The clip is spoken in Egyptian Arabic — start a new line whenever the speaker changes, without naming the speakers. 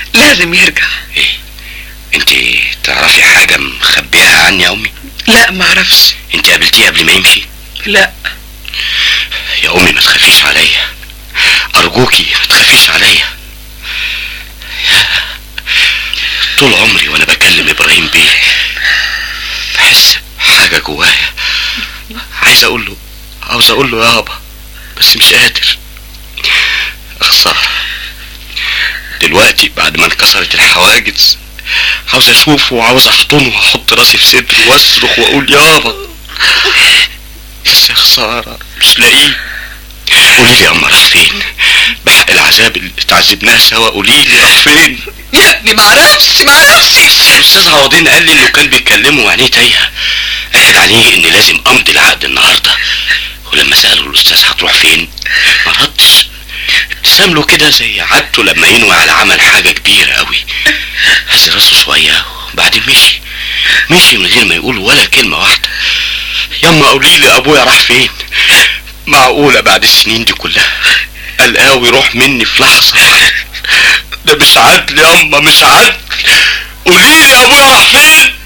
لازم يرجع
ايه انت تعرفي حاجة مخبيها عني يا امي
لا معرفش
انت قابلتيه قبل ما يمشي
لا
يا امي ما تخافيش عليا ارجوكي ما تخافيش عليا طول عمري وانا بكلم ابراهيم بيه بحس بحاجه جوايا عايز اقول له عاوز اقول له يابا بس مش قادر خساره دلوقتي بعد ما انكسرت الحواجز عاوز اشوفه وعاوز احضنه واحط راسي في صدره واصرخ واقول يابا بس يا خساره مش لاقيه قولي لي يا اما راح فين بحق العذاب اللي اتعذبناه سوا قولي لي راح فين
يا ابني معرفش معرفش
الاستاذ عوضين قال لي انه كان بيكلمه وعينيه تايهه اكد عليه ان لازم امضي العقد النهارده ولما ساله الاستاذ هتروح فين ما ردش ابتسم له كده زي عادته لما ينوي على عمل حاجه كبيره قوي هز راسه شويه وبعدين مشي مشي من غير ما يقول ولا كلمه واحده ياما قولي لي ابويا راح فين معقوله بعد السنين دي كلها قلقاه ويروح مني في لحظه واحدة. ده مش عدل ياما مش عدل قولي لي ابويا راح فين